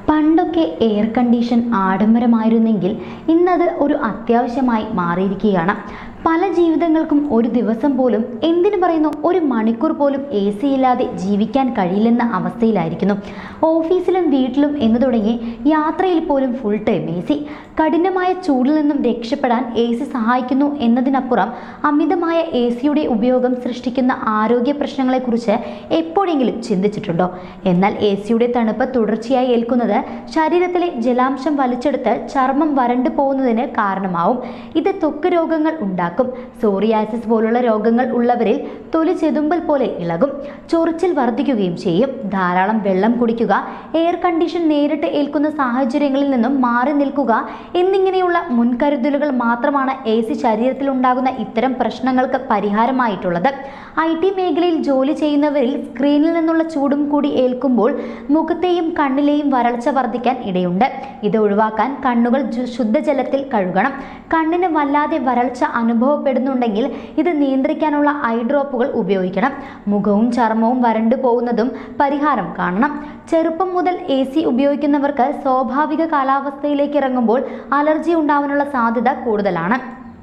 പണ്ടൊക്കെ air condition ആഡംബരമായിരുന്നെങ്കിൽ ഇന്നത് ഒരു അത്യാവശ്യമായി മാറിയിരിക്കുകയാണ് പല ജീവിതങ്ങൾക്കും ഒരു ദിവസം പോലും എന്തിനു പറയുന്നു ഒരു മണിക്കൂർ പോലും എ സി ഇല്ലാതെ ജീവിക്കാൻ കഴിയില്ലെന്ന അവസ്ഥയിലായിരിക്കുന്നു ഓഫീസിലും വീട്ടിലും എന്ന് തുടങ്ങി യാത്രയിൽ പോലും ഫുൾ ടൈം എ സി കഠിനമായ ചൂടിൽ നിന്നും രക്ഷപ്പെടാൻ എ സി സഹായിക്കുന്നു എന്നതിനപ്പുറം അമിതമായ എ സിയുടെ ഉപയോഗം സൃഷ്ടിക്കുന്ന ആരോഗ്യ പ്രശ്നങ്ങളെക്കുറിച്ച് എപ്പോഴെങ്കിലും ചിന്തിച്ചിട്ടുണ്ടോ എന്നാൽ എ സിയുടെ തണുപ്പ് തുടർച്ചയായി ഏൽക്കുന്നത് ശരീരത്തിലെ ജലാംശം വലിച്ചെടുത്ത് ചർമ്മം വരണ്ടു പോകുന്നതിന് കാരണമാവും ഇത് ത്വക്ക് രോഗങ്ങൾ ഉണ്ടാക്കും സോറിയാസിസ് പോലുള്ള രോഗങ്ങൾ ഉള്ളവരിൽ തൊലി ചെതുമ്പൽ പോലെ ഇളകും ചൊറിച്ചിൽ വർദ്ധിക്കുകയും ചെയ്യും ധാരാളം വെള്ളം കുടിക്കുക എയർ കണ്ടീഷൻ നേരിട്ട് ഏൽക്കുന്ന സാഹചര്യങ്ങളിൽ നിന്നും മാറി നിൽക്കുക എന്നിങ്ങനെയുള്ള മുൻകരുതലുകൾ മാത്രമാണ് എ സി ശരീരത്തിൽ ഉണ്ടാകുന്ന ഇത്തരം പ്രശ്നങ്ങൾക്ക് പരിഹാരമായിട്ടുള്ളത് ഐ ടി മേഖലയിൽ ജോലി ചെയ്യുന്നവരിൽ സ്ക്രീനിൽ നിന്നുള്ള ചൂടും കൂടി ഏൽക്കുമ്പോൾ മുഖത്തെയും കണ്ണിലെയും വരൾച്ച വർദ്ധിക്കാൻ ഇടയുണ്ട് ഇത് ഒഴിവാക്കാൻ കണ്ണുകൾ ജു- ശുദ്ധജലത്തിൽ കഴുകണം കണ്ണിന് വല്ലാതെ വരൾച്ച അനുഭവപ്പെടുന്നുണ്ടെങ്കിൽ ഇത് നിയന്ത്രിക്കാനുള്ള ഐ ഡ്രോപ്പുകൾ ഉപയോഗിക്കണം മുഖവും ചർമ്മവും വരണ്ടു പോകുന്നതും പരിഹാരം കാണണം ചെറുപ്പം മുതൽ എ സി ഉപയോഗിക്കുന്നവർക്ക് സ്വാഭാവിക കാലാവസ്ഥയിലേക്ക് ഇറങ്ങുമ്പോൾ അലർജി ഉണ്ടാവാനുള്ള സാധ്യത കൂടുതലാണ്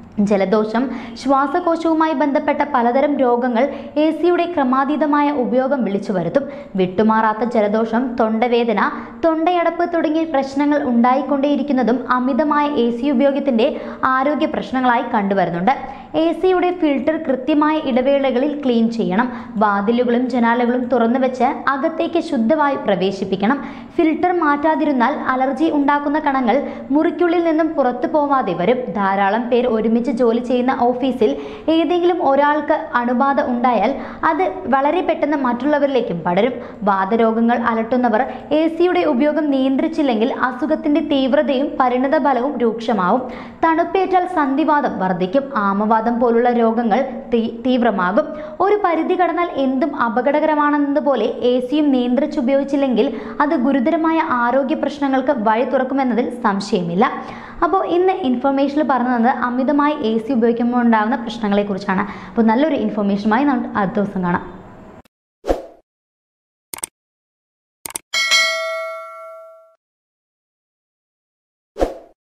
ജലദോഷം ശ്വാസകോശവുമായി ബന്ധപ്പെട്ട പലതരം രോഗങ്ങൾ എ സിയുടെ ക്രമാതീതമായ ഉപയോഗം വിളിച്ചു വരുത്തും വിട്ടുമാറാത്ത ജലദോഷം തൊണ്ടവേദന തൊണ്ടയടപ്പ് തുടങ്ങിയ പ്രശ്നങ്ങൾ ഉണ്ടായിക്കൊണ്ടേയിരിക്കുന്നതും അമിതമായ എ സി ഉപയോഗത്തിന്റെ ആരോഗ്യ പ്രശ്നങ്ങളായി കണ്ടുവരുന്നുണ്ട് എ സിയുടെ ഫിൽട്ടർ കൃത്യമായ ഇടവേളകളിൽ ക്ലീൻ ചെയ്യണം വാതിലുകളും ജനാലകളും തുറന്നു വെച്ച് അകത്തേക്ക് ശുദ്ധവായു പ്രവേശിപ്പിക്കണം ഫിൽട്ടർ മാറ്റാതിരുന്നാൽ അലർജി ഉണ്ടാക്കുന്ന കണങ്ങൾ മുറിക്കുള്ളിൽ നിന്നും പുറത്തു പോവാതെ വരും ധാരാളം പേർ ഒരുമിച്ച് ജോലി ചെയ്യുന്ന ഓഫീസിൽ ഏതെങ്കിലും ഒരാൾക്ക് അണുബാധ ഉണ്ടായാൽ അത് വളരെ പെട്ടെന്ന് മറ്റുള്ളവരിലേക്കും പടരും വാതരോഗങ്ങൾ അലട്ടുന്നവർ എ സിയുടെ ഉപയോഗം നിയന്ത്രിച്ചില്ലെങ്കിൽ അസുഖത്തിന്റെ തീവ്രതയും പരിണിത ഫലവും രൂക്ഷമാവും തണുപ്പേറ്റാൽ സന്ധിവാദം വർദ്ധിക്കും ആമവാദം പോലുള്ള രോഗങ്ങൾ തീ- തീവ്രമാകും ഒരു പരിധി കടന്നാൽ എന്തും അപകടകരമാണെന്നതുപോലെ എ സിയും നിയന്ത്രിച്ചുപയോഗിച്ചില്ലെങ്കിൽ അത് ഗുരുതരമായ ആരോഗ്യ പ്രശ്നങ്ങൾക്ക് വഴി തുറക്കുമെന്നതിൽ സംശയമില്ല അപ്പോൾ ഇന്ന് ഇൻഫർമേഷനിൽ പറഞ്ഞു തന്നത് അമിതമായി എ സി ഉപയോഗിക്കുമ്പോൾ ഉണ്ടാകുന്ന പ്രശ്നങ്ങളെക്കുറിച്ചാണ് അപ്പോൾ നല്ലൊരു ഇൻഫർമേഷനുമായി നമുക്ക് അടുത്ത ദിവസം കാണാം